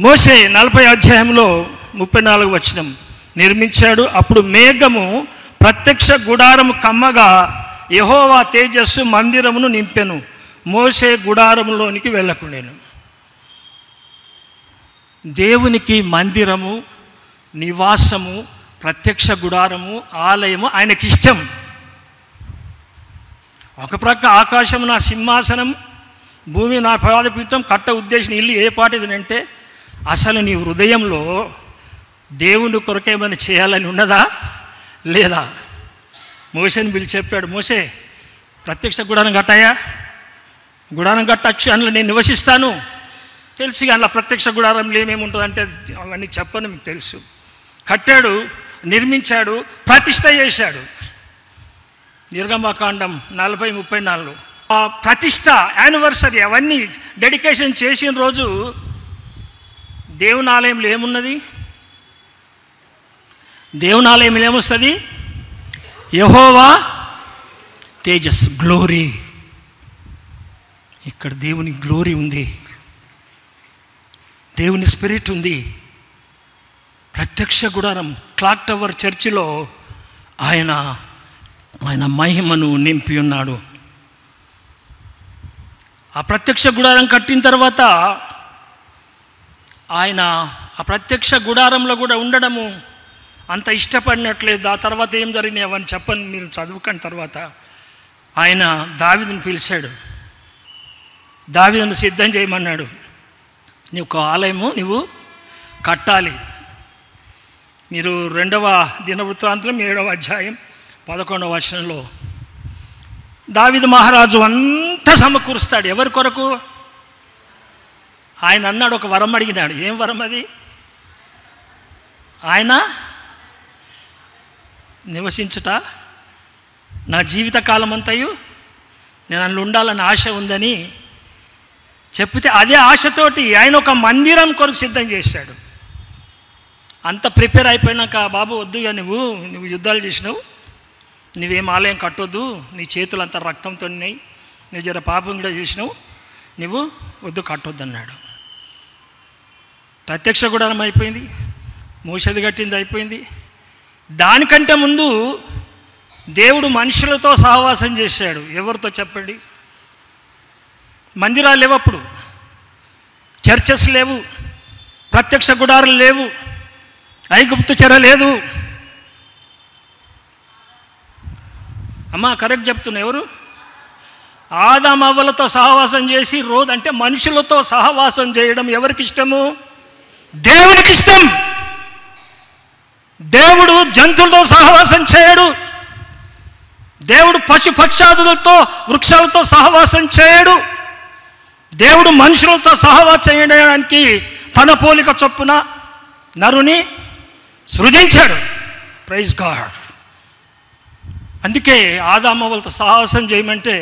మోసే నలభై అధ్యాయంలో ముప్పై నాలుగు వచనం నిర్మించాడు అప్పుడు మేఘము ప్రత్యక్ష గుడారము కమ్మగా యహోవా తేజస్సు మందిరమును నింపెను మోసే గుడారములోనికి వెళ్ళకుండాను దేవునికి మందిరము నివాసము ప్రత్యక్ష గుడారము ఆలయము ఆయనకి ఇష్టం ఒక ప్రక్క ఆకాశం నా సింహాసనం భూమి నా పాదపీఠం కట్ట ఉద్దేశం ఇల్లు ఏ పాటిది అంటే అసలు నీ హృదయంలో దేవుని కొరకేమైనా చేయాలని ఉన్నదా లేదా మోసేని పిలిచి చెప్పాడు మోసే ప్రత్యక్ష గుడారం కట్టాయా గుడారం కట్టచ్చు అందులో నేను నివసిస్తాను తెలుసు ఇక అందులో ప్రత్యక్ష గుడారంలో ఏమేమి ఉంటుందంటే అవన్నీ చెప్పని మీకు తెలుసు కట్టాడు నిర్మించాడు ప్రతిష్ట చేశాడు నిర్గమకాండం నలభై ముప్పై నాలుగు ఆ ప్రతిష్ట యానివర్సరీ అవన్నీ డెడికేషన్ చేసిన రోజు దేవుని ఆలయంలో ఏమున్నది దేవుని ఆలయంలో ఏమొస్తుంది యహోవా తేజస్ గ్లోరీ ఇక్కడ దేవుని గ్లోరీ ఉంది దేవుని స్పిరిట్ ఉంది ప్రత్యక్ష గుడారం క్లాక్ టవర్ చర్చిలో ఆయన ఆయన మహిమను నింపి ఉన్నాడు ఆ ప్రత్యక్ష గుడారం కట్టిన తర్వాత ఆయన ఆ ప్రత్యక్ష గుడారంలో కూడా ఉండడము అంత ఇష్టపడినట్లేదు ఆ తర్వాత ఏం జరిగినాయి అవన్నీ చెప్పని మీరు చదువుకున్న తర్వాత ఆయన దావిదని పిలిచాడు దావిదను సిద్ధం చేయమన్నాడు నీ ఒక ఆలయము నువ్వు కట్టాలి మీరు రెండవ దినవృత్తాంతం ఏడవ అధ్యాయం పదకొండవ వచనంలో దావిద మహారాజు అంతా సమకూరుస్తాడు ఎవరి కొరకు ఆయన అన్నాడు ఒక వరం అడిగినాడు ఏం వరం అది ఆయన నివసించుట నా జీవితకాలం అంతయు నేను అందులో ఉండాలని ఆశ ఉందని చెప్తే అదే ఆశతోటి ఆయన ఒక మందిరం కొరకు సిద్ధం చేశాడు అంత ప్రిపేర్ అయిపోయినాక బాబు వద్దు ఇక నువ్వు నువ్వు యుద్ధాలు చేసినావు నువ్వేం ఆలయం కట్టొద్దు నీ చేతులు అంతా రక్తంతో ఉన్నాయి నువ్వు జర పాపం కూడా చేసినావు నువ్వు వద్దు కట్టొద్దు అన్నాడు ప్రత్యక్ష గుడారం అయిపోయింది మూసది కట్టింది అయిపోయింది దానికంటే ముందు దేవుడు మనుషులతో సహవాసం చేశాడు ఎవరితో చెప్పండి మందిరాలు లేవు అప్పుడు చర్చెస్ లేవు ప్రత్యక్ష గుడారాలు లేవు ఐగుప్తు చెర లేదు అమ్మా కరెక్ట్ చెప్తున్నా ఎవరు ఆదామవ్వలతో సహవాసం చేసి రోజు అంటే మనుషులతో సహవాసం చేయడం ఎవరికి ఇష్టము దేవునికి ఇష్టం దేవుడు జంతువులతో సహవాసం చేయడు దేవుడు పశు పక్షాదులతో వృక్షాలతో సహవాసం చేయడు దేవుడు మనుషులతో సహవాసం చేయడానికి తన పోలిక చొప్పున నరుని సృజించాడు ప్రైజ్ గాడ్ అందుకే ఆదామవ్వలతో సహవాసం చేయమంటే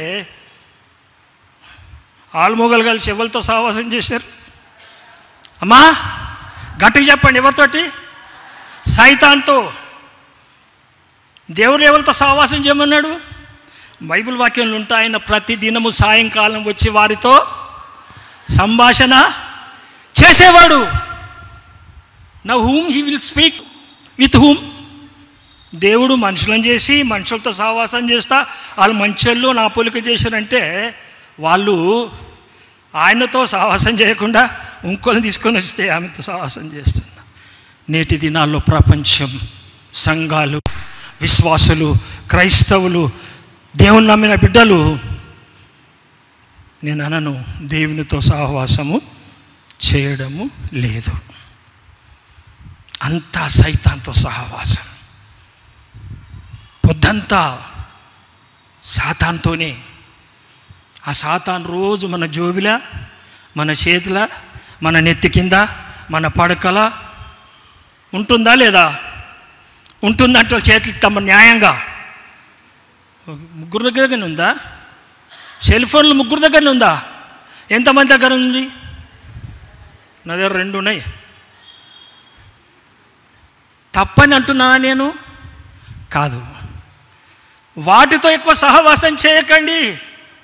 ఆల్మోగలు కలిసి ఎవరితో సహవాసం చేశారు అమ్మా గట్టిగా చెప్పండి ఎవరితోటి సైతాన్తో దేవుడు ఎవరితో సహవాసం చేయమన్నాడు బైబిల్ వాక్యంలో ఉంటా ఆయన ప్రతి దినము సాయంకాలం వచ్చి వారితో సంభాషణ చేసేవాడు నా whom he will speak with whom దేవుడు మనుషులను చేసి మనుషులతో సహవాసం చేస్తా వాళ్ళు మంచోళ్ళు నా పోలిక చేశారంటే వాళ్ళు ఆయనతో సహవాసం చేయకుండా ఇంకోని తీసుకొని వస్తే ఆమెతో సహవాసం చేస్తున్నా నేటి దినాల్లో ప్రపంచం సంఘాలు విశ్వాసులు క్రైస్తవులు దేవుని నమ్మిన బిడ్డలు నేను అనను దేవునితో సహవాసము చేయడము లేదు అంతా సైతాంతో సహవాసం పొద్దంతా సాతాన్తోనే ఆ సాతాన్ రోజు మన జోబిల మన చేతుల మన నెత్తి కింద మన పడకల ఉంటుందా లేదా ఉంటుందంటే చేతులు తమ న్యాయంగా ముగ్గురు దగ్గరగానే ఉందా సెల్ ఫోన్లు ముగ్గురు దగ్గరనే ఉందా ఎంతమంది దగ్గర ఉంది నా దగ్గర రెండు ఉన్నాయి తప్పని అంటున్నానా నేను కాదు వాటితో ఎక్కువ సహవాసం చేయకండి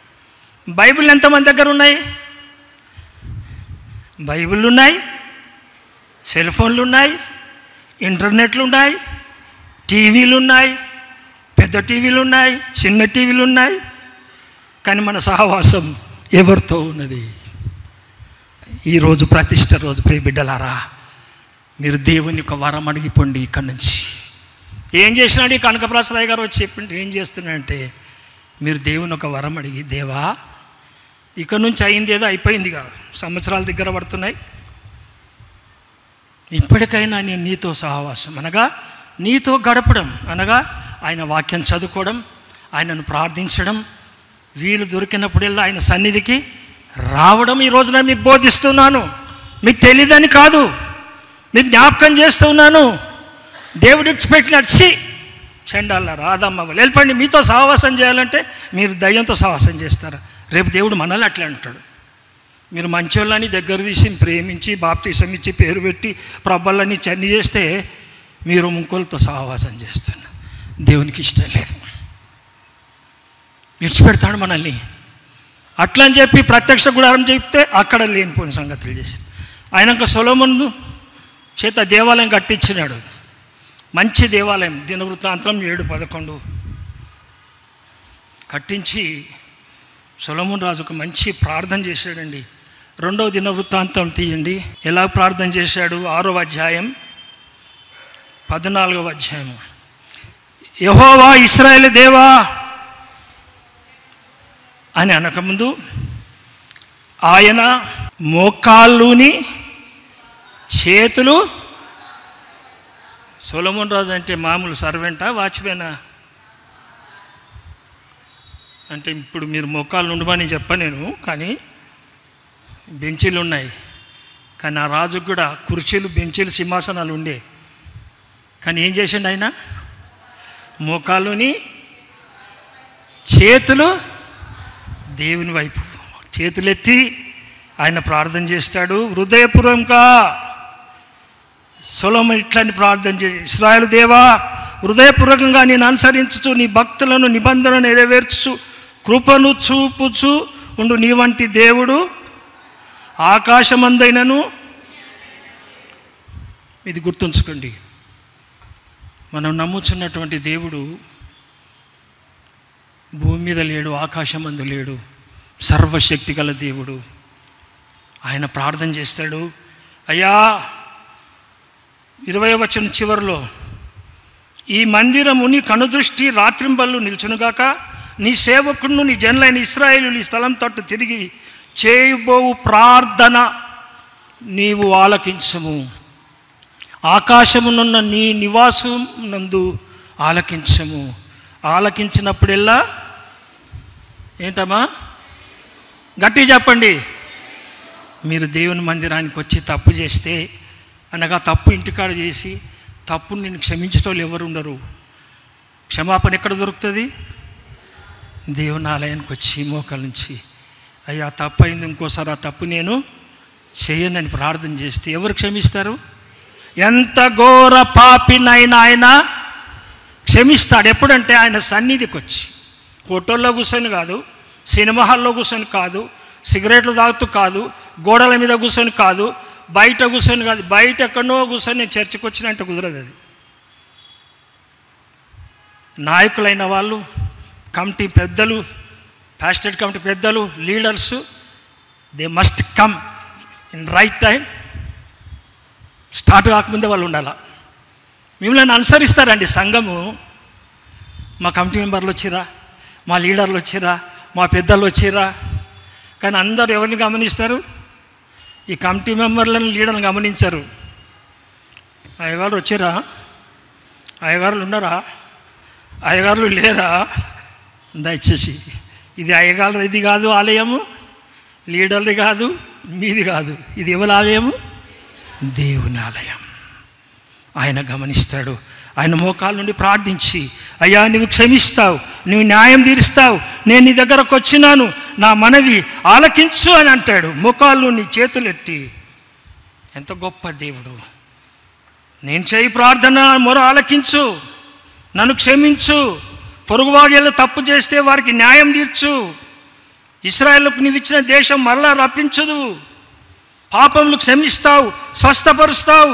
బైబిల్ ఎంతమంది దగ్గర ఉన్నాయి బైబిల్ ఉన్నాయి సెల్ ఫోన్లు ఉన్నాయి ఇంటర్నెట్లు ఉన్నాయి టీవీలు ఉన్నాయి పెద్ద టీవీలు ఉన్నాయి చిన్న టీవీలు ఉన్నాయి కానీ మన సహవాసం ఎవరితో ఉన్నది ఈరోజు ప్రతిష్ట రోజు ప్రియ బిడ్డలారా మీరు దేవుని యొక్క వరం అడిగిపోండి ఇక్కడి నుంచి ఏం చేసినాడు ఈ కనకప్రసాద్ గారు వచ్చి చెప్పిండు ఏం చేస్తున్నాడంటే మీరు దేవుని ఒక వరం అడిగి దేవా ఇక్కడ నుంచి అయింది ఏదో అయిపోయిందిగా సంవత్సరాల దగ్గర పడుతున్నాయి ఇప్పటికైనా నేను నీతో సహవాసం అనగా నీతో గడపడం అనగా ఆయన వాక్యం చదువుకోవడం ఆయనను ప్రార్థించడం వీలు దొరికినప్పుడల్లా ఆయన సన్నిధికి రావడం ఈ రోజున మీకు బోధిస్తున్నాను మీకు తెలియదని కాదు మీకు జ్ఞాపకం చేస్తున్నాను దేవుడు ఇచ్చిపెట్టిన చి చెండాల రాదమ్మ వాళ్ళు వెళ్ళిపోండి మీతో సహవాసం చేయాలంటే మీరు దయ్యంతో సహవాసం చేస్తారు రేపు దేవుడు మనల్ని అట్లా అంటాడు మీరు మంచోళ్ళని దగ్గర తీసి ప్రేమించి బాప్తీసం ఇచ్చి పేరు పెట్టి ప్రబ్బలని చన్ని చేస్తే మీరు ముక్కులతో సహవాసం చేస్తున్నారు దేవునికి ఇష్టం లేదు విడిచిపెడతాడు మనల్ని అట్లా అని చెప్పి ప్రత్యక్ష గుడారం చెప్తే అక్కడ లేనిపోయిన సంగతులు చేసి ఆయనక సొలోమన్ చేత దేవాలయం కట్టించినాడు మంచి దేవాలయం దినవృత్తాంతం ఏడు పదకొండు కట్టించి సొలమున్ రాజు ఒక మంచి ప్రార్థన చేశాడండి రెండవ దిన వృత్తాంతం తీయండి ఎలా ప్రార్థన చేశాడు ఆరో అధ్యాయం పద్నాలుగవ అధ్యాయం యహోవా ఇస్రాయేల్ దేవా అని అనకముందు ఆయన మోకాళ్ళుని చేతులు సొలమున్ రాజు అంటే మామూలు సర్వెంటా వాచ్మెనా అంటే ఇప్పుడు మీరు మొక్కాలు ఉండమని చెప్ప నేను కానీ బెంచీలు ఉన్నాయి కానీ ఆ రాజుకు కూడా కుర్చీలు బెంచీలు సింహాసనాలు ఉండే కానీ ఏం చేసిండు ఆయన మోకాలుని చేతులు దేవుని వైపు చేతులెత్తి ఆయన ప్రార్థన చేస్తాడు హృదయపూర్వకంగా సొలమ ఇట్లని ప్రార్థన చేసి ఇస్రాయల్ దేవా హృదయపూర్వకంగా నేను అనుసరించుచు నీ భక్తులను నిబంధనను నెరవేర్చు కృపను చూపుచు ఉండు నీ వంటి దేవుడు ఆకాశమందైనను ఇది గుర్తుంచుకోండి మనం నమ్ముచున్నటువంటి దేవుడు భూమి మీద లేడు ఆకాశమందు లేడు సర్వశక్తి గల దేవుడు ఆయన ప్రార్థన చేస్తాడు అయ్యా ఇరవై వచ్చిన చివరిలో ఈ మందిరము నీ కనుదృష్టి రాత్రింబళ్ళు నిల్చునుగాక నీ సేవకుడును నీ జనులైన ఇస్రాయేలు ఈ స్థలం తట్టు తిరిగి చేయబోవు ప్రార్థన నీవు ఆలకించము ఆకాశమునున్న నీ నివాసం నందు ఆలకించము ఆలకించినప్పుడెల్లా ఏంటమ్మా గట్టి చెప్పండి మీరు దేవుని మందిరానికి వచ్చి తప్పు చేస్తే అనగా తప్పు ఇంటికాడ చేసి తప్పు నేను క్షమించేటోళ్ళు ఎవరు ఉండరు క్షమాపణ ఎక్కడ దొరుకుతుంది దేవుని ఆలయానికి వచ్చి మోకాల నుంచి అయ్యా తప్పు అయింది ఇంకోసారి ఆ తప్పు నేను చేయనని ప్రార్థన చేస్తే ఎవరు క్షమిస్తారు ఎంత ఘోర పాపినైనా ఆయన క్షమిస్తాడు ఎప్పుడంటే ఆయన సన్నిధికి వచ్చి హోటల్లో కూర్చొని కాదు సినిమా హాల్లో కూర్చొని కాదు సిగరెట్లు తాగుతూ కాదు గోడల మీద కూర్చొని కాదు బయట కూర్చొని కాదు బయట ఎక్కడో కూర్చొని నేను చర్చకు వచ్చినంటే కుదరదు అది నాయకులైన వాళ్ళు కమిటీ పెద్దలు ప్యాస్టెడ్ కమిటీ పెద్దలు leaders they must come in right time start కాకముందే వాళ్ళు ఉండాలా మిమ్మల్ని అనుసరిస్తారండి సంఘము మా కమిటీ మెంబర్లు వచ్చిరా మా లీడర్లు వచ్చిరా మా పెద్దలు వచ్చిరా కానీ అందరూ ఎవరిని గమనిస్తారు ఈ కమిటీ మెంబర్లను లీడర్ని గమనించరు అయ్యగారు వచ్చిరా అయ్యగారులు ఉన్నారా అయ్యగారులు లేరా దయచేసి ఇది అయ్యగారు ఇది కాదు ఆలయము లీడర్ది కాదు మీది కాదు ఇది ఎవరి ఆలయము దేవుని ఆలయం ఆయన గమనిస్తాడు ఆయన మోకాల నుండి ప్రార్థించి అయ్యా నువ్వు క్షమిస్తావు నువ్వు న్యాయం తీరుస్తావు నేను నీ దగ్గరకు వచ్చినాను నా మనవి ఆలకించు అని అంటాడు మోకాళ్ళు నీ చేతులెట్టి ఎంత గొప్ప దేవుడు నేను చేయి ప్రార్థన మొర ఆలకించు నన్ను క్షమించు పొరుగువాడి తప్పు చేస్తే వారికి న్యాయం తీర్చు ఇస్రాయేల్కు నీవు ఇచ్చిన దేశం మరలా రప్పించదు పాపములు క్షమిస్తావు స్వస్థపరుస్తావు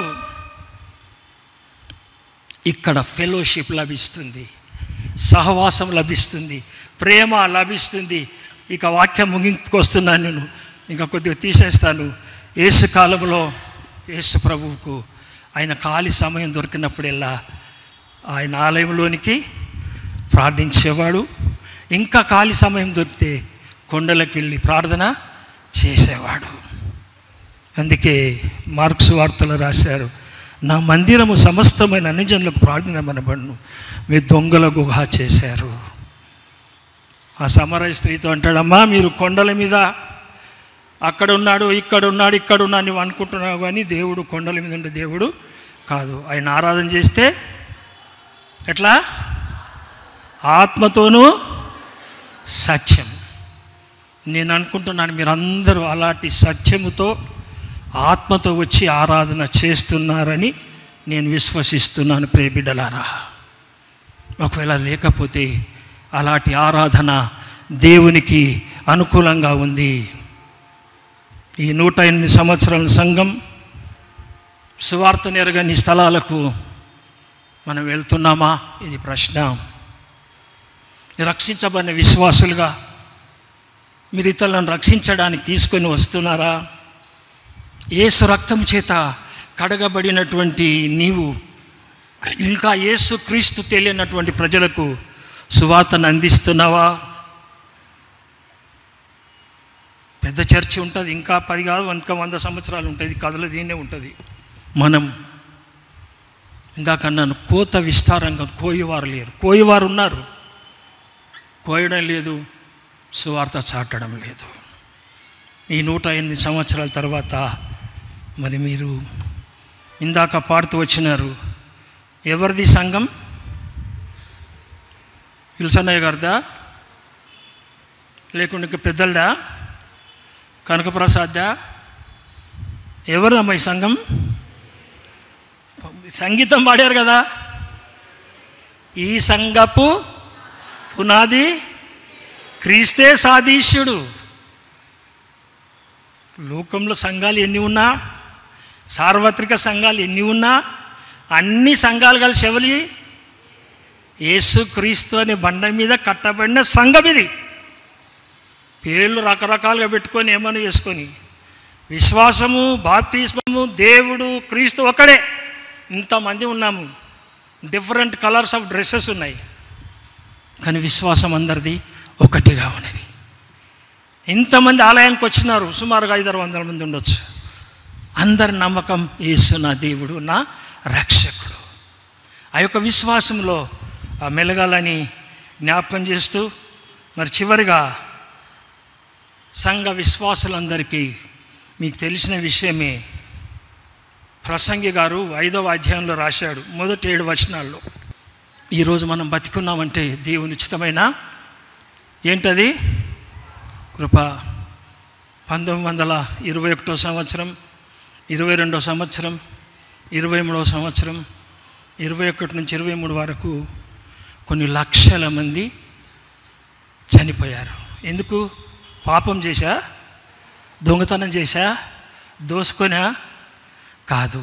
ఇక్కడ ఫెలోషిప్ లభిస్తుంది సహవాసం లభిస్తుంది ప్రేమ లభిస్తుంది ఇక వాక్యం ముగింపుకు వస్తున్నాను నేను ఇంకా కొద్దిగా తీసేస్తాను యేసు కాలంలో యేసు ప్రభువుకు ఆయన ఖాళీ సమయం దొరికినప్పుడల్లా ఆయన ఆలయంలోనికి ప్రార్థించేవాడు ఇంకా ఖాళీ సమయం దొరికితే కొండలకు వెళ్ళి ప్రార్థన చేసేవాడు అందుకే మార్క్స్ వార్తలు రాశారు నా మందిరము సమస్తమైన అన్యజనులకు ప్రార్థన మనబడును మీరు దొంగల గుహ చేశారు ఆ సమరయ స్త్రీతో అంటాడమ్మా మీరు కొండల మీద అక్కడ ఉన్నాడు ఇక్కడ ఉన్నాడు ఇక్కడ ఉన్నాడు నువ్వు అనుకుంటున్నావు కానీ దేవుడు కొండల మీద ఉండే దేవుడు కాదు ఆయన ఆరాధన చేస్తే ఎట్లా ఆత్మతోనూ సత్యం నేను అనుకుంటున్నాను మీరందరూ అలాంటి సత్యముతో ఆత్మతో వచ్చి ఆరాధన చేస్తున్నారని నేను విశ్వసిస్తున్నాను ప్రేబిడ్డలారా ఒకవేళ లేకపోతే అలాంటి ఆరాధన దేవునికి అనుకూలంగా ఉంది ఈ నూట ఎనిమిది సంవత్సరాల సంఘం సువార్త నెరగని స్థలాలకు మనం వెళ్తున్నామా ఇది ప్రశ్న రక్షించబడిన విశ్వాసులుగా మీరు ఇతరులను రక్షించడానికి తీసుకొని వస్తున్నారా ఏసు రక్తం చేత కడగబడినటువంటి నీవు ఇంకా యేసు క్రీస్తు తెలియనటువంటి ప్రజలకు సువార్తను అందిస్తున్నావా పెద్ద చర్చి ఉంటుంది ఇంకా పది కాదు ఇంకా వంద సంవత్సరాలు ఉంటుంది కథలో దీన్నే ఉంటుంది మనం ఇందాక అన్నాను కోత విస్తారంగా కోయివారు లేరు కోయివారు ఉన్నారు కోయడం లేదు సువార్త చాటడం లేదు ఈ నూట ఎనిమిది సంవత్సరాల తర్వాత మరి మీరు ఇందాక పాడుతూ వచ్చినారు ఎవరిది సంఘం విల్సన్నయ్య గారిదా లేకుంటే ఇంకా పెద్దలదా కనకప్రసాద్దా ఎవరిదమ్మా ఈ సంఘం సంగీతం పాడారు కదా ఈ సంఘపు పునాది క్రీస్తే సాదీశ్యుడు లోకంలో సంఘాలు ఎన్ని ఉన్నా సార్వత్రిక సంఘాలు ఎన్ని ఉన్నా అన్ని సంఘాలు కలిసి ఎవరి యేసు క్రీస్తు అనే బండ మీద కట్టబడిన సంఘం ఇది పేర్లు రకరకాలుగా పెట్టుకొని ఏమని చేసుకొని విశ్వాసము బాప్తిస్మము దేవుడు క్రీస్తు ఒకడే ఇంతమంది ఉన్నాము డిఫరెంట్ కలర్స్ ఆఫ్ డ్రెస్సెస్ ఉన్నాయి కానీ విశ్వాసం అందరిది ఒకటిగా ఉన్నది ఇంతమంది ఆలయానికి వచ్చినారు సుమారుగా ఐదారు వందల మంది ఉండొచ్చు అందరి నమ్మకం యేసు నా దేవుడు నా రక్షకుడు ఆ యొక్క విశ్వాసంలో ఆ మెలగాలని జ్ఞాపకం చేస్తూ మరి చివరిగా సంఘ విశ్వాసులందరికీ మీకు తెలిసిన విషయమే ప్రసంగి గారు ఐదవ అధ్యాయంలో రాశాడు మొదటి ఏడు వచనాల్లో ఈరోజు మనం బతికున్నామంటే దేవుని ఉచితమైన ఏంటది కృప పంతొమ్మిది వందల ఇరవై ఒకటో సంవత్సరం ఇరవై రెండో సంవత్సరం ఇరవై మూడో సంవత్సరం ఇరవై ఒకటి నుంచి ఇరవై మూడు వరకు కొన్ని లక్షల మంది చనిపోయారు ఎందుకు పాపం చేశా దొంగతనం చేశా దోసుకొనా కాదు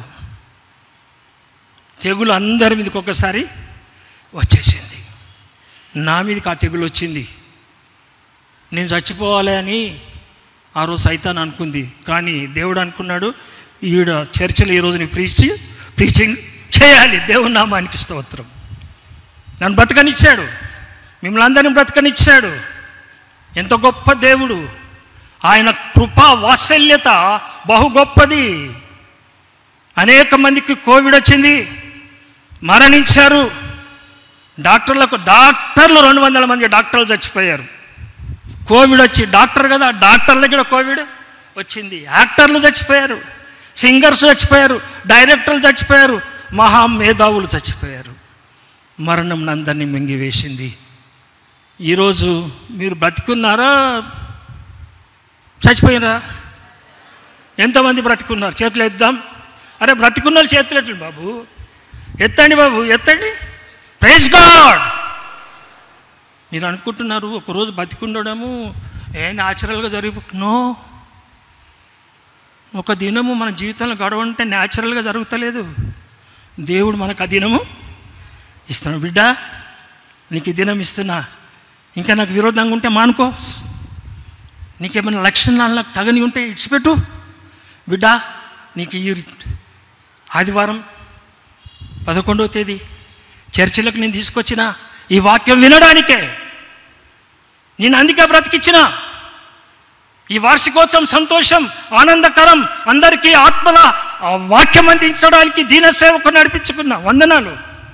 తెగులు అందరి మీదకి ఒకసారి వచ్చేసింది నా మీదకి ఆ తెగులు వచ్చింది నేను చచ్చిపోవాలి అని ఆ రోజు సైతాన్ అనుకుంది కానీ దేవుడు అనుకున్నాడు ఈడ చర్చలు ఈరోజు నీ ప్రీచి ప్రీచింగ్ చేయాలి దేవుని నామానికి స్తోత్రం నన్ను బ్రతకనిచ్చాడు మిమ్మల్ని అందరిని బ్రతకనిచ్చాడు ఎంత గొప్ప దేవుడు ఆయన కృపా వాత్సల్యత బహు గొప్పది అనేక మందికి కోవిడ్ వచ్చింది మరణించారు డాక్టర్లకు డాక్టర్లు రెండు వందల మంది డాక్టర్లు చచ్చిపోయారు కోవిడ్ వచ్చి డాక్టర్ కదా డాక్టర్లకు కూడా కోవిడ్ వచ్చింది యాక్టర్లు చచ్చిపోయారు సింగర్స్ చచ్చిపోయారు డైరెక్టర్లు చచ్చిపోయారు మహా మేధావులు చచ్చిపోయారు మరణం నందరినీ మింగివేసింది ఈరోజు మీరు బ్రతికున్నారా చచ్చిపోయినరా ఎంతమంది బ్రతికున్నారు చేతులు ఎద్దాం అరే బ్రతికున్న వాళ్ళు చేతులు ఎట్లు బాబు ఎత్తండి బాబు ఎత్తండి ప్రైజ్ గాడ్ మీరు అనుకుంటున్నారు ఒకరోజు బతికుండడము ఏ న్యాచురల్గా జరిగి నో ఒక దినము మన జీవితంలో గడవంటే న్యాచురల్గా జరుగుతలేదు దేవుడు మనకు ఆ దినము ఇస్తున్నాడు బిడ్డ నీకు ఈ దినం ఇస్తున్నా ఇంకా నాకు విరోధంగా ఉంటే మానుకో నీకేమైనా లక్షణాలు నాకు తగని ఉంటే ఇడిచిపెట్టు బిడ్డ నీకు ఈ ఆదివారం పదకొండవ తేదీ చర్చిలకు నేను తీసుకొచ్చిన ఈ వాక్యం వినడానికే నేను అందుకే బ్రతికిచ్చిన ఈ వార్షికోత్సవం సంతోషం ఆనందకరం అందరికీ ఆత్మల ఆ వాక్యం అందించడానికి దీన సేవకు నడిపించుకున్న వందనాలు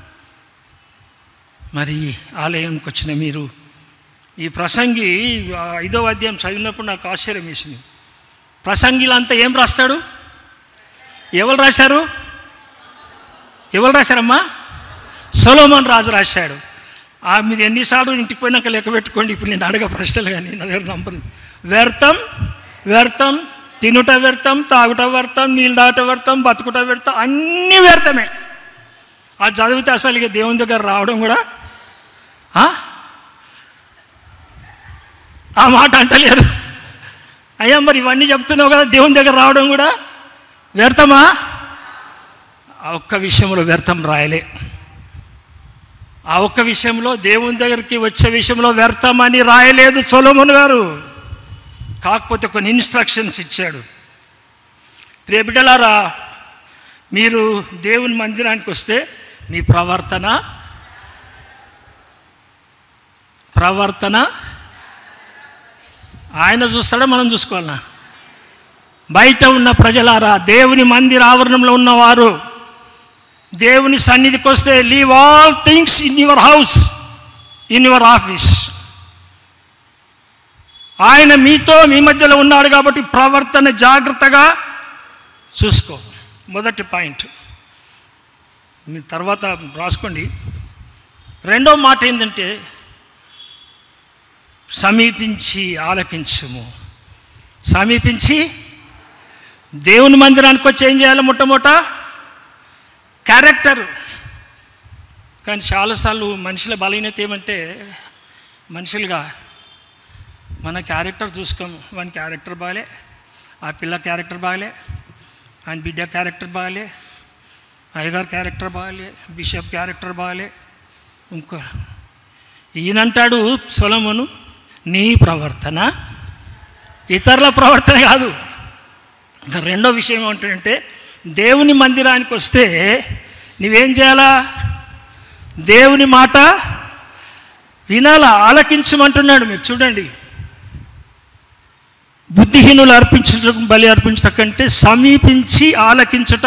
మరి ఆలయంకి వచ్చిన మీరు ఈ ప్రసంగి ఆ ఐదవ అధ్యాయం చదివినప్పుడు నాకు ఆశ్చర్యం వేసింది ప్రసంగిలంతా ఏం రాస్తాడు ఎవరు రాశారు ఎవరు రాశారమ్మా సొలోమన్ రాజు రాశాడు ఆ మీరు ఎన్నిసార్లు ఇంటికి పోయినాక లెక్క పెట్టుకోండి ఇప్పుడు నేను అడగ ప్రశ్నలు కానీ నా దగ్గర నంబర్ వ్యర్థం వ్యర్థం తినుట వ్యర్థం తాగుట వ్యర్థం నీళ్ళు తాగట వ్యర్థం బతుకుట వ్యర్థం అన్నీ వ్యర్థమే ఆ చదివితే అసలు ఇక దేవుని దగ్గర రావడం కూడా ఆ? ఆ మాట అంటలేరు అయ్యా మరి ఇవన్నీ చెప్తున్నావు కదా దేవుని దగ్గర రావడం కూడా వ్యర్థమా ఆ ఒక్క విషయంలో వ్యర్థం రాయలే ఆ ఒక్క విషయంలో దేవుని దగ్గరికి వచ్చే విషయంలో వ్యర్థమని రాయలేదు సొలమున్ గారు కాకపోతే కొన్ని ఇన్స్ట్రక్షన్స్ ఇచ్చాడు ప్రియ బిడ్డలారా మీరు దేవుని మందిరానికి వస్తే మీ ప్రవర్తన ప్రవర్తన ఆయన చూస్తాడా మనం చూసుకోవాలనా బయట ఉన్న ప్రజలారా దేవుని మందిర ఆవరణంలో ఉన్నవారు దేవుని సన్నిధికి వస్తే leave all things in your house in your office ఆయన మీతో మీ మధ్యలో ఉన్నాడు కాబట్టి ప్రవర్తన జాగ్రత్తగా చూసుకో మొదటి పాయింట్ మీ తర్వాత రాసుకోండి రెండో మాట ఏంటంటే సమీపించి ఆలకించుము సమీపించి దేవుని మందిరానికి వచ్చి ఏం చేయాలి మొట్టమొదట క్యారెక్టర్ కానీ చాలాసార్లు మనుషుల బలహీనత ఏమంటే మనుషులుగా మన క్యారెక్టర్ చూసుకోము వాని క్యారెక్టర్ బాగాలే ఆ పిల్ల క్యారెక్టర్ బాగాలే ఆయన బిడ్డ క్యారెక్టర్ బాగాలే అయ్యగారు క్యారెక్టర్ బాగాలే బిషప్ క్యారెక్టర్ బాగాలే ఇంకో ఈయనంటాడు సొలమును నీ ప్రవర్తన ఇతరుల ప్రవర్తన కాదు ఇంకా రెండో విషయం ఏమంటాడంటే దేవుని మందిరానికి వస్తే నువ్వేం చేయాలా దేవుని మాట వినాలా ఆలకించమంటున్నాడు మీరు చూడండి బుద్ధిహీనులు అర్పించుట బలి అర్పించుట కంటే సమీపించి ఆలకించుట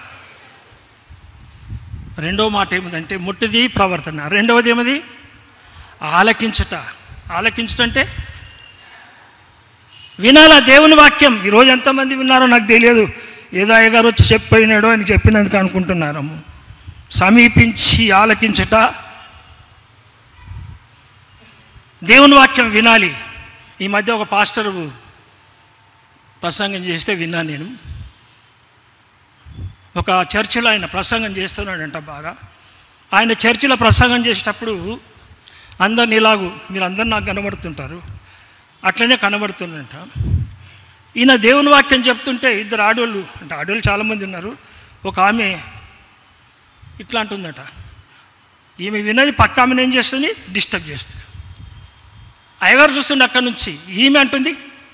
రెండో మాట ఏమిటంటే మొట్టిది ప్రవర్తన రెండవది ఏమది ఆలకించుట ఆలకించుట అంటే వినాలా దేవుని వాక్యం ఈరోజు ఎంతమంది విన్నారో నాకు తెలియదు ఏదో అయ్యగారు వచ్చి చెప్పినాడో అని చెప్పినందుకు అనుకుంటున్నారు సమీపించి ఆలకించుట దేవుని వాక్యం వినాలి ఈ మధ్య ఒక పాస్టర్ ప్రసంగం చేస్తే విన్నాను నేను ఒక చర్చిలో ఆయన ప్రసంగం చేస్తున్నాడంట బాగా ఆయన చర్చిలో ప్రసంగం చేసేటప్పుడు అందరిని ఇలాగు మీరు అందరు నాకు కనబడుతుంటారు అట్లనే కనబడుతుందంట ఈయన దేవుని వాక్యం చెప్తుంటే ఇద్దరు ఆడోళ్ళు అంటే ఆడోళ్ళు చాలామంది ఉన్నారు ఒక ఆమె ఇట్లా అంటుందట ఈమె వినది పక్క ఆమెను ఏం చేస్తుంది డిస్టర్బ్ చేస్తుంది అయ్యగారు చూస్తుండే అక్కడి నుంచి ఈమె అంటుంది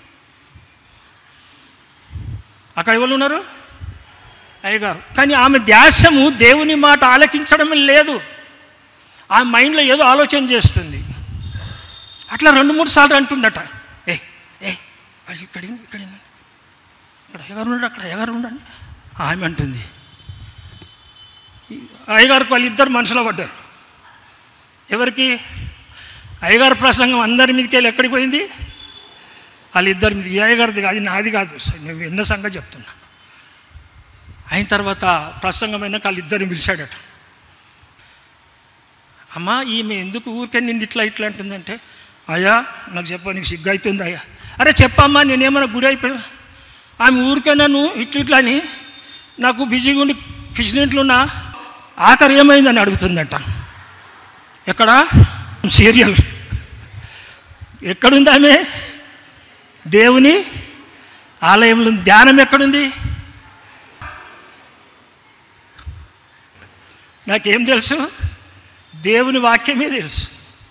అక్కడ ఎవరు ఉన్నారు అయ్యగారు కానీ ఆమె ధ్యాసము దేవుని మాట ఆలకించడం లేదు ఆ మైండ్లో ఏదో ఆలోచన చేస్తుంది అట్లా రెండు మూడు సార్లు అంటుందట ఏ ఏ ఇక్కడ ఇక్కడ ఇక్కడ ఇక్కడ అయ్యగారు ఉన్నాడు అక్కడ అయ్యగారు ఉండండి ఆమె అంటుంది అయ్యగారికి వాళ్ళిద్దరు మనసులో పడ్డారు ఎవరికి అయ్యగారు ప్రసంగం అందరి మీదకి వెళ్ళి ఎక్కడికి పోయింది వాళ్ళిద్దరి మీద అయ్యగారిది కాదు, అది నాది కాదు నేను విన్న సంగతి చెప్తున్నా అయిన తర్వాత ప్రసంగం అయినాక వాళ్ళిద్దరిని పిలిచాడట అమ్మా ఈమె ఎందుకు ఊరికే నిన్ను ఇట్లా ఇట్లా అంటుందంటే అయ్యా నాకు చెప్ప నీకు సిగ్గు అవుతుంది అయ్యా అరే చెప్పమ్మా నేనేమైనా గుడి అయిపోయా ఆమె ఊరికే నన్ను ఇట్లా ఇట్లా అని నాకు బిజీగా ఉండి కిచెన్ ఉన్నా ఆఖరి ఏమైందని అడుగుతుందట ఎక్కడ సీరియల్ ఎక్కడుంది ఆమె దేవుని ఆలయంలో ధ్యానం ఎక్కడుంది నాకేం తెలుసు దేవుని వాక్యమే తెలుసు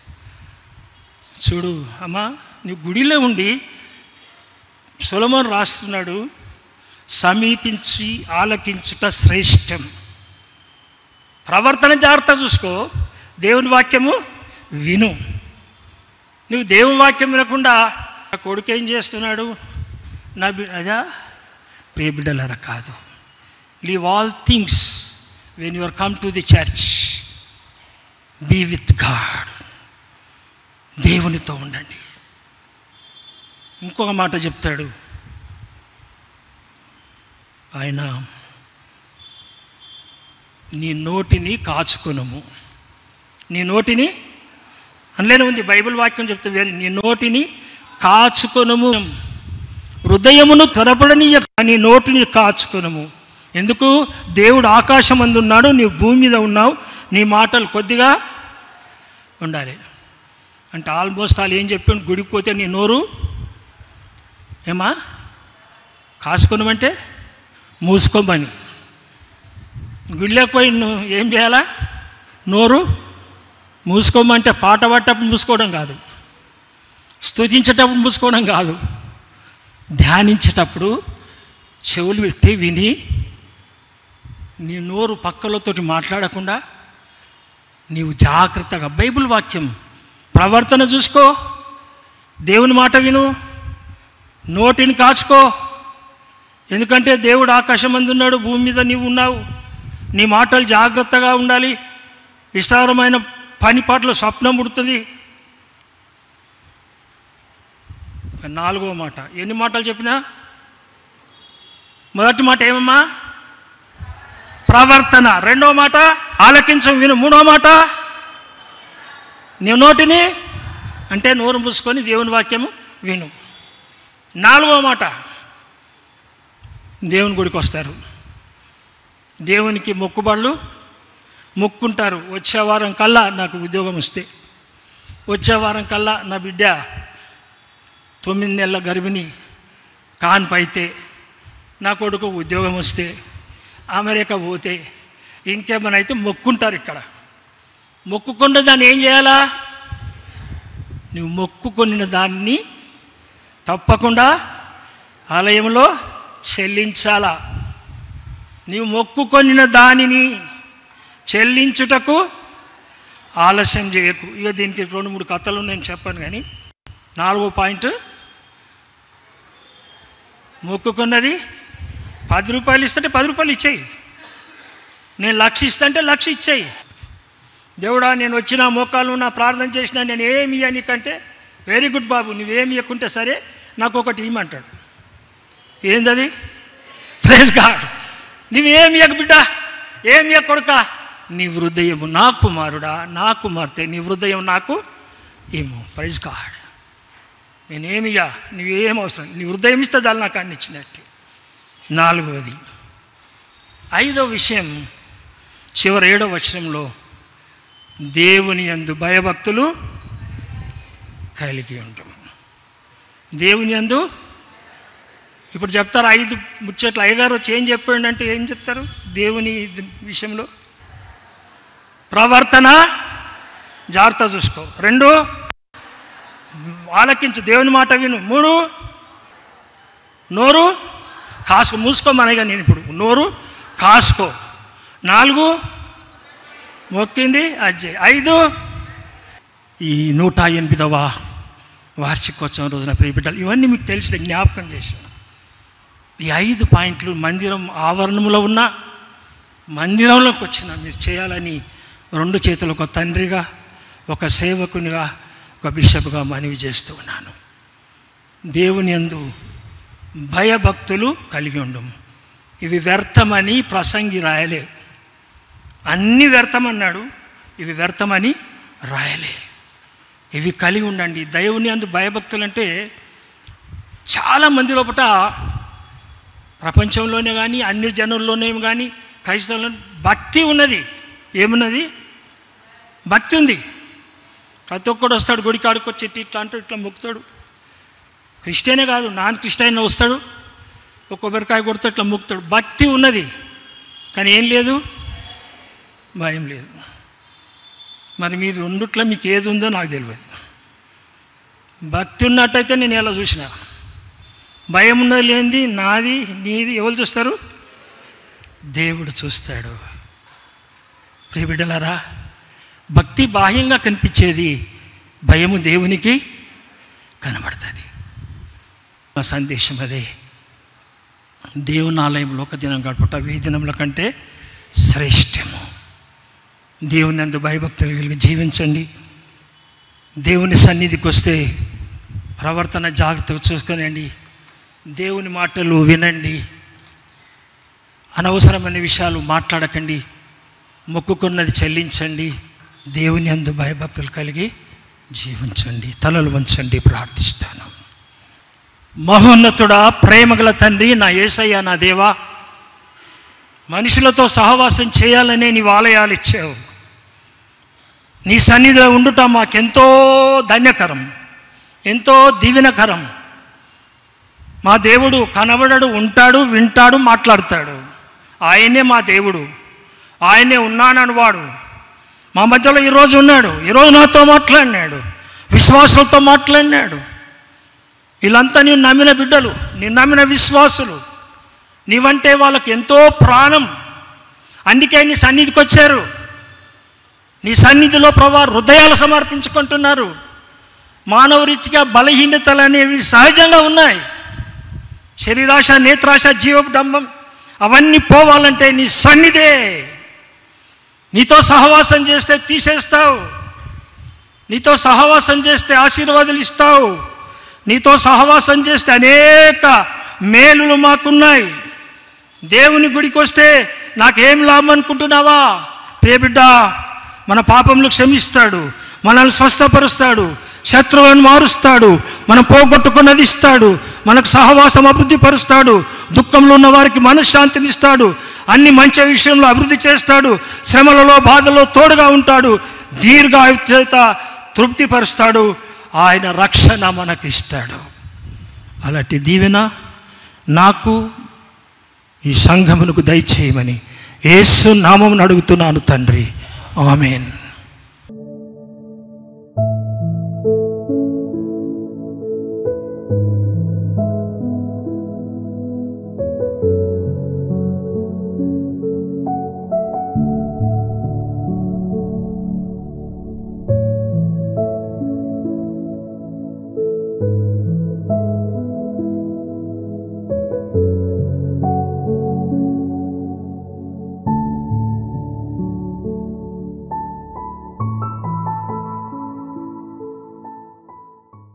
చూడు అమ్మా నీ గుడిలో ఉండి సులమన్ రాస్తున్నాడు సమీపించి ఆలకించుట శ్రేష్టం ప్రవర్తన జాగ్రత్త చూసుకో దేవుని వాక్యము విను నువ్వు దేవుని వాక్యం వినకుండా నా కొడుకు ఏం చేస్తున్నాడు నా బి అదా ప్రియ బిడ్డలరా కాదు leave all things when your come to the church be with God దేవునితో ఉండండి ఇంకొక మాట చెప్తాడు ఆయన నీ నోటిని కాచుకునము నీ నోటిని అందులోనే ఉంది బైబిల్ వాక్యం చెప్తే వేరే నీ నోటిని కాచుకొనుము హృదయమును త్వరపడనీయ నీ నోటిని కాచుకొనుము ఎందుకు దేవుడు ఆకాశం ఉన్నాడు నీవు భూమి మీద ఉన్నావు నీ మాటలు కొద్దిగా ఉండాలి అంటే ఆల్మోస్ట్ వాళ్ళు ఏం చెప్పాడు గుడికి పోతే నీ నోరు ఏమా కాసుకున్నామంటే మూసుకోమని గుడిలోకి పోయి నువ్వు ఏం చేయాలా నోరు మూసుకోమంటే పాట పట్టప్పుడు మూసుకోవడం కాదు స్తుతించేటప్పుడు మూసుకోవడం కాదు ధ్యానించేటప్పుడు చెవులు పెట్టి విని నీ నోరు పక్కలతోటి మాట్లాడకుండా నీవు జాగ్రత్తగా బైబిల్ వాక్యం ప్రవర్తన చూసుకో దేవుని మాట విను నోటిని కాచుకో ఎందుకంటే దేవుడు ఆకాశం ఉన్నాడు భూమి మీద నీవు ఉన్నావు నీ మాటలు జాగ్రత్తగా ఉండాలి విస్తారమైన పని పాటలు స్వప్నం పుడుతుంది ఇక నాలుగో మాట ఎన్ని మాటలు చెప్పినా మొదటి మాట ఏమమ్మా ప్రవర్తన రెండో మాట ఆలకించం విను మూడో మాట నీ నోటిని అంటే నోరు మూసుకొని దేవుని వాక్యము విను నాలుగో మాట దేవుని గుడికి వస్తారు దేవునికి మొక్కుబళ్ళు మొక్కుంటారు వచ్చే వారం కల్లా నాకు ఉద్యోగం వస్తే వచ్చే వారం కల్లా నా బిడ్డ తొమ్మిది నెలల గర్భిణి కాన్పు అయితే నా కొడుకు ఉద్యోగం వస్తే అమెరికా పోతే ఇంకేమైనా అయితే మొక్కుంటారు ఇక్కడ మొక్కుకుండా దాన్ని ఏం చేయాలా నువ్వు మొక్కుకొనిన దాన్ని తప్పకుండా ఆలయంలో చెల్లించాలా నీవు మొక్కుకొనిన దానిని చెల్లించుటకు ఆలస్యం చేయకు ఇక దీనికి రెండు మూడు కథలు నేను చెప్పాను కానీ నాలుగో పాయింట్ మొక్కుకున్నది పది రూపాయలు ఇస్తుంటే పది రూపాయలు ఇచ్చేయి నేను లక్ష ఇస్తుంటే లక్ష ఇచ్చేయి దేవుడా నేను వచ్చిన మోకాలు నా ప్రార్థన చేసినా నేను ఏమి ఇయ్యనికంటే వెరీ గుడ్ బాబు నువ్వేమి ఇవ్వకుంటే సరే నాకు ఒకటి ఇవ్వమంటాడు ఏందది ఫ్రెష్ గాడ్ నువ్వేమి ఇవ్వక బిడ్డ ఏమి ఇవ్వక కొడుక నీ హృదయము నా కుమారుడా నా కుమార్తె నీ హృదయం నాకు ఏమో ప్రైజ్ గాడ్ నేనేమియా నువ్వేం అవసరం నీ హృదయం ఇస్తే దాన్ని నాకు అన్ని ఇచ్చినట్టు నాలుగవది ఐదో విషయం చివరి ఏడో వచనంలో దేవుని యందు భయభక్తులు కలిగి ఉంటాం దేవుని యందు ఇప్పుడు చెప్తారు ఐదు ముచ్చట్లు అయ్యగారు వచ్చి ఏం చెప్పాడంటే ఏం చెప్తారు దేవుని విషయంలో ప్రవర్తన జాగ్రత్త చూసుకో రెండు ఆలకించు దేవుని మాట విను మూడు నోరు కాసుకో మూసుకోమనగా నేను ఇప్పుడు నోరు కాసుకో నాలుగు మొక్కింది అజ్జయ్ ఐదు ఈ నూట ఎనిమిదవ వార్షికోత్సవం రోజున ప్రియ బిడ్డలు ఇవన్నీ మీకు తెలిసిన జ్ఞాపకం చేశాను ఈ ఐదు పాయింట్లు మందిరం ఆవరణంలో ఉన్న మందిరంలోకి వచ్చిన మీరు చేయాలని రెండు చేతులు ఒక తండ్రిగా ఒక సేవకునిగా ఒక బిషప్గా మనవి చేస్తూ ఉన్నాను దేవుని యందు భయభక్తులు కలిగి ఉండం ఇవి వ్యర్థమని ప్రసంగి రాయలే అన్ని వ్యర్థమన్నాడు ఇవి వ్యర్థమని రాయలే ఇవి కలిగి ఉండండి దేవుని అందు భయభక్తులు అంటే చాలా మంది లోపల ప్రపంచంలోనే కానీ అన్ని జనుల్లోనే కానీ క్రైస్తవుల్లో భక్తి ఉన్నది ఏమున్నది భక్తి ఉంది ప్రతి ఒక్కడు వస్తాడు గుడికి ఆడుకొచ్చి ఇట్లా ఇట్లా అంటూ ఇట్లా మొక్కుతాడు క్రిస్టియనే కాదు నాన్ క్రిస్టియన్ వస్తాడు ఒక కొబ్బరికాయ కొడితే ఇట్లా ముక్తాడు భక్తి ఉన్నది కానీ ఏం లేదు భయం లేదు మరి మీరు రెండుట్లో మీకు ఏది ఉందో నాకు తెలియదు భక్తి ఉన్నట్టయితే నేను ఎలా చూసిన భయం ఉన్నది లేనిది నాది నీది ఎవరు చూస్తారు దేవుడు చూస్తాడు ప్రియ బిడ్డలారా భక్తి బాహ్యంగా కనిపించేది భయము దేవునికి కనబడుతుంది మా సందేశం అదే దేవుని ఆలయంలో ఒక దినం గడుపుట వెయ్యి దినముల కంటే శ్రేష్టము దేవుని అందు భయభక్తులు కలిగి జీవించండి దేవుని సన్నిధికి వస్తే ప్రవర్తన జాగ్రత్తగా చూసుకొనండి దేవుని మాటలు వినండి అనవసరమైన విషయాలు మాట్లాడకండి మొక్కుకున్నది చెల్లించండి దేవుని అందు భయభక్తులు కలిగి జీవించండి తలలు వంచండి ప్రార్థిస్తాను మహోన్నతుడా ప్రేమగల తండ్రి నా ఏసయ్య నా దేవా మనుషులతో సహవాసం చేయాలనే నీ ఆలయాలు ఇచ్చావు నీ సన్నిధిలో ఉండుట మాకెంతో ధన్యకరం ఎంతో దీవెనకరం మా దేవుడు కనబడడు ఉంటాడు వింటాడు మాట్లాడతాడు ఆయనే మా దేవుడు ఆయనే ఉన్నానని వాడు మా మధ్యలో ఈరోజు ఉన్నాడు ఈరోజు నాతో మాట్లాడినాడు విశ్వాసులతో మాట్లాడినాడు వీళ్ళంతా నేను నమ్మిన బిడ్డలు నేను నమ్మిన విశ్వాసులు నీవంటే వాళ్ళకి ఎంతో ప్రాణం అందుకే నీ సన్నిధికి వచ్చారు నీ సన్నిధిలో ప్రభా హృదయాలు సమర్పించుకుంటున్నారు మానవ రీతిగా బలహీనతలు అనేవి సహజంగా ఉన్నాయి శరీరాశ నేత్రాశ జీవడంబం అవన్నీ పోవాలంటే నీ సన్నిధే నీతో సహవాసం చేస్తే తీసేస్తావు నీతో సహవాసం చేస్తే ఆశీర్వాదాలు ఇస్తావు నీతో సహవాసం చేస్తే అనేక మేలులు మాకున్నాయి దేవుని గుడికి వస్తే నాకేం లాభం అనుకుంటున్నావా ప్రియబిడ్డ మన పాపములు క్షమిస్తాడు మనల్ని స్వస్థపరుస్తాడు శత్రువులను మారుస్తాడు మనం పోగొట్టుకున్నది ఇస్తాడు మనకు సహవాసం అభివృద్ధి పరుస్తాడు దుఃఖంలో ఉన్న వారికి మనశ్శాంతిని ఇస్తాడు అన్ని మంచి విషయంలో అభివృద్ధి చేస్తాడు శ్రమలలో బాధలో తోడుగా ఉంటాడు దీర్ఘ చేత తృప్తిపరుస్తాడు ఆయన రక్షణ మనకి ఇస్తాడు అలాంటి దీవెన నాకు ఈ సంఘమునకు దయచేయమని యేసు నామమును అడుగుతున్నాను తండ్రి ఆమెన్